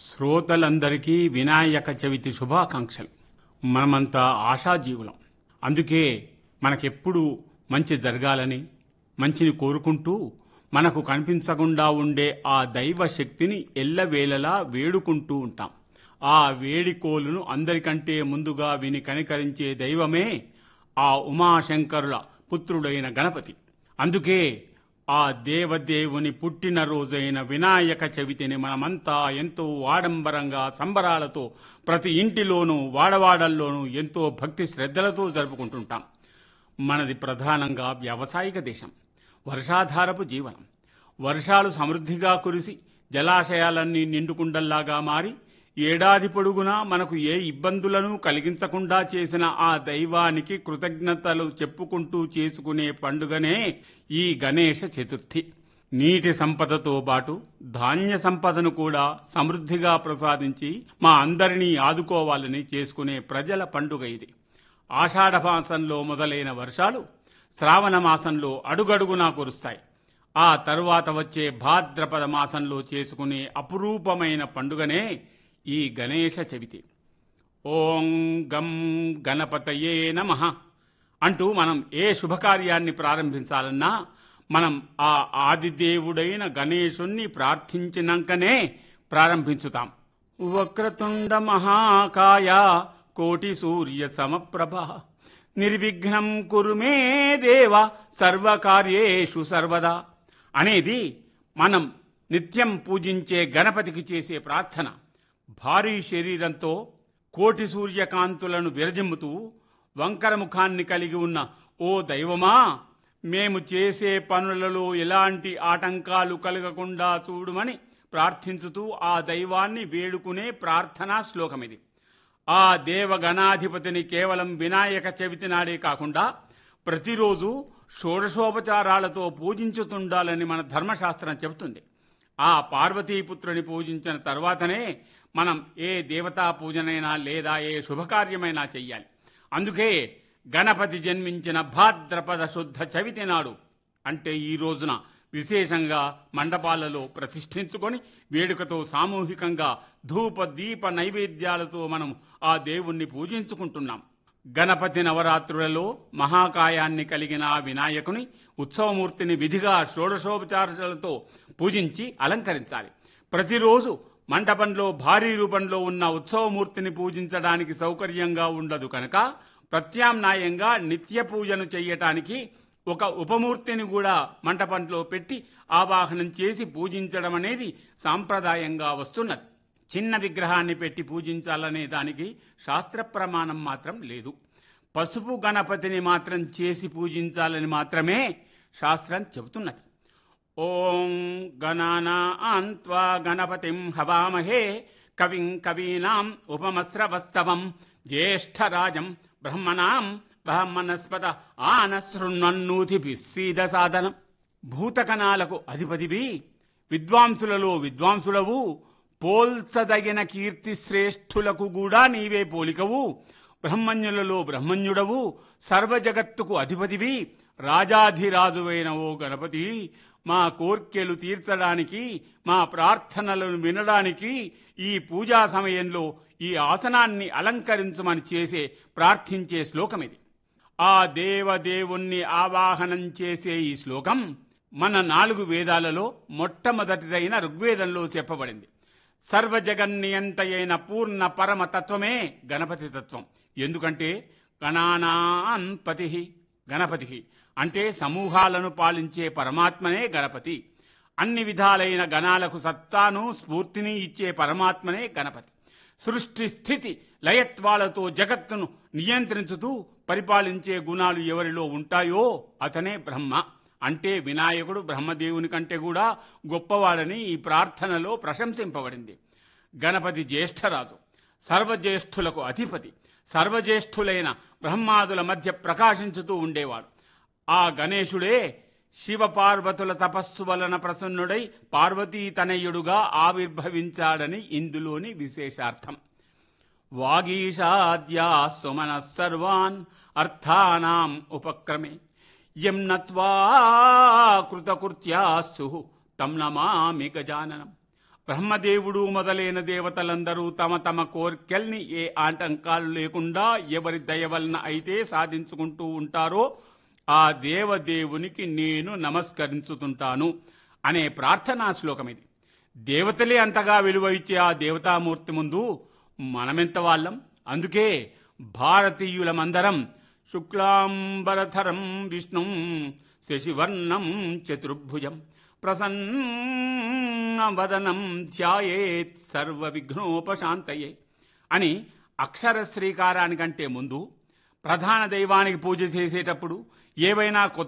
శ్రోతలందరికీ వినాయక చవితి శుభాకాంక్షలు మనమంతా ఆశాజీవులం అందుకే మనకెప్పుడు మంచి జరగాలని మంచిని కోరుకుంటూ మనకు కనిపించకుండా ఉండే ఆ దైవ శక్తిని ఎల్లవేళలా వేడుకుంటూ ఉంటాం ఆ వేడికోలును అందరికంటే ముందుగా విని కనికరించే దైవమే ఆ ఉమాశంకరుల పుత్రుడైన గణపతి అందుకే ఆ దేవదేవుని పుట్టినరోజైన వినాయక చవితిని మనమంతా ఎంతో ఆడంబరంగా సంబరాలతో ప్రతి ఇంటిలోనూ వాడవాడల్లోనూ ఎంతో భక్తి శ్రద్ధలతో జరుపుకుంటుంటాం మనది ప్రధానంగా వ్యావసాయిక దేశం వర్షాధారపు జీవనం వర్షాలు సమృద్ధిగా కురిసి జలాశయాలన్నీ నిండుకుండల్లాగా మారి ఏడాది పొడుగునా మనకు ఏ ఇబ్బందులను కలిగించకుండా చేసిన ఆ దైవానికి కృతజ్ఞతలు చెప్పుకుంటూ చేసుకునే పండుగనే ఈ గణేష చతుర్థి నీటి సంపదతో పాటు ధాన్య సంపదను కూడా సమృద్ధిగా ప్రసాదించి మా అందరినీ ఆదుకోవాలని చేసుకునే ప్రజల పండుగ ఇది ఆషాఢ మాసంలో మొదలైన వర్షాలు శ్రావణ మాసంలో అడుగడుగునా కురుస్తాయి ఆ తరువాత వచ్చే భాద్రపద మాసంలో చేసుకునే అపురూపమైన పండుగనే ఈ గణేష చవితి ఓం గం గణపతయే నమ అంటూ మనం ఏ శుభకార్యాన్ని ప్రారంభించాలన్నా మనం ఆ ఆదిదేవుడైన గణేశుణ్ణి ప్రార్థించినాకనే ప్రారంభించుతాం వక్రతుండ మహాకాయ కోటి సూర్య సమప్రభ నిర్విఘ్నం కురు మే దేవ సర్వకార్యేషు సర్వదా అనేది మనం నిత్యం పూజించే గణపతికి చేసే ప్రార్థన భారీ శరీరంతో కోటి సూర్యకాంతులను విరజిమ్ముతూ వంకర ముఖాన్ని కలిగి ఉన్న ఓ దైవమా మేము చేసే పనులలో ఎలాంటి ఆటంకాలు కలగకుండా చూడుమని ప్రార్థించుతూ ఆ దైవాన్ని వేడుకునే ప్రార్థనా శ్లోకమిది ఆ దేవగణాధిపతిని కేవలం వినాయక చవితి నాడే కాకుండా ప్రతిరోజు షోడశోపచారాలతో పూజించుతుండాలని మన ధర్మశాస్త్రం చెబుతుంది ఆ పార్వతీపుత్రుని పూజించిన తర్వాతనే మనం ఏ దేవతా పూజనైనా లేదా ఏ శుభకార్యమైనా చెయ్యాలి అందుకే గణపతి జన్మించిన భాద్రపద శుద్ధ చవితి నాడు అంటే ఈ రోజున విశేషంగా మండపాలలో ప్రతిష్ఠించుకొని వేడుకతో సామూహికంగా ధూప దీప నైవేద్యాలతో మనం ఆ దేవుణ్ణి పూజించుకుంటున్నాం గణపతి నవరాత్రులలో మహాకాయాన్ని కలిగిన ఆ వినాయకుని ఉత్సవమూర్తిని విధిగా షోడశోపచారాలతో పూజించి అలంకరించాలి ప్రతిరోజు మండపంలో భారీ రూపంలో ఉన్న ఉత్సవమూర్తిని పూజించడానికి సౌకర్యంగా ఉండదు కనుక ప్రత్యామ్నాయంగా నిత్య పూజను చెయ్యటానికి ఒక ఉపమూర్తిని కూడా మంటపంలో పెట్టి ఆవాహనం చేసి పూజించడం అనేది సాంప్రదాయంగా వస్తున్నది చిన్న విగ్రహాన్ని పెట్టి పూజించాలనే దానికి శాస్త్ర ప్రమాణం మాత్రం లేదు పసుపు గణపతిని మాత్రం చేసి పూజించాలని మాత్రమే శాస్త్రం చెబుతున్నది ఓం గణానా ఆన్త్వా గణపతిం హవామహే కవిం కవీనాం ఉపమస్రవస్తవం జ్యేష్ఠరాజం బ్రహ్మణాం బ్రహ్మణస్పద ఆనశృణ్వన్నూతిభి సీద సాధనం భూతకణాలకు అధిపతివి విద్వాంసులలో విద్వాంసుడవు పోల్చదగిన కీర్తి శ్రేష్ఠులకు కూడా నీవే పోలికవు బ్రహ్మణ్యులలో బ్రహ్మణ్యుడవు సర్వజగత్తుకు అధిపతివి రాజాధిరాజువైన ఓ గణపతి మా కోర్కెలు తీర్చడానికి మా ప్రార్థనలను వినడానికి ఈ పూజా సమయంలో ఈ ఆసనాన్ని అలంకరించమని చేసే ప్రార్థించే శ్లోకం ఇది ఆ దేవదేవుణ్ణి ఆవాహనం చేసే ఈ శ్లోకం మన నాలుగు వేదాలలో మొట్టమొదటిదైన ఋగ్వేదంలో చెప్పబడింది సర్వజగన్నియంతయైన పూర్ణ పరమ తత్వమే గణపతి తత్వం ఎందుకంటే గణానాన్పతి గణపతి అంటే సమూహాలను పాలించే పరమాత్మనే గణపతి అన్ని విధాలైన గణాలకు సత్తాను స్ఫూర్తిని ఇచ్చే పరమాత్మనే గణపతి సృష్టి స్థితి లయత్వాలతో జగత్తును నియంత్రించుతూ పరిపాలించే గుణాలు ఎవరిలో ఉంటాయో అతనే బ్రహ్మ అంటే వినాయకుడు బ్రహ్మదేవుని కంటే కూడా గొప్పవాడని ఈ ప్రార్థనలో ప్రశంసింపబడింది గణపతి జ్యేష్ఠరాజు సర్వజ్యేష్ఠులకు అధిపతి సర్వజ్యేష్ఠులైన బ్రహ్మాదుల మధ్య ప్రకాశించుతూ ఉండేవాడు ఆ గణేశుడే శివపార్వతుల తపస్సు వలన ప్రసన్నుడై పార్వతీ తనయుడుగా ఆవిర్భవించాడని ఇందులోని విశేషార్థం వాగీషాద్యా సుమన సర్వాన్ అర్థానాం ఉపక్రమే యం నత్వా కృతకృత్యాస్సు తం నమామి గజాననం బ్రహ్మదేవుడు మొదలైన దేవతలందరూ తమ తమ కోర్కెల్ని ఏ ఆటంకాలు లేకుండా ఎవరి దయ వలన అయితే సాధించుకుంటూ ఉంటారో ఆ దేవదేవునికి నేను నమస్కరించుతుంటాను అనే ప్రార్థనా శ్లోకం ఇది దేవతలే అంతగా విలువ ఇచ్చే ఆ దేవతామూర్తి ముందు మనమెంత వాళ్ళం అందుకే భారతీయులమందరం శుక్లాంబరధరం విష్ణుం శశివర్ణం చతుర్భుజం ప్రసన్నవదనం ధ్యాయేత్ సర్వ విఘ్నోపశాంతయే అని అక్షర శ్రీకారానికంటే ముందు ప్రధాన దైవానికి పూజ చేసేటప్పుడు ఏవైనా కొత్త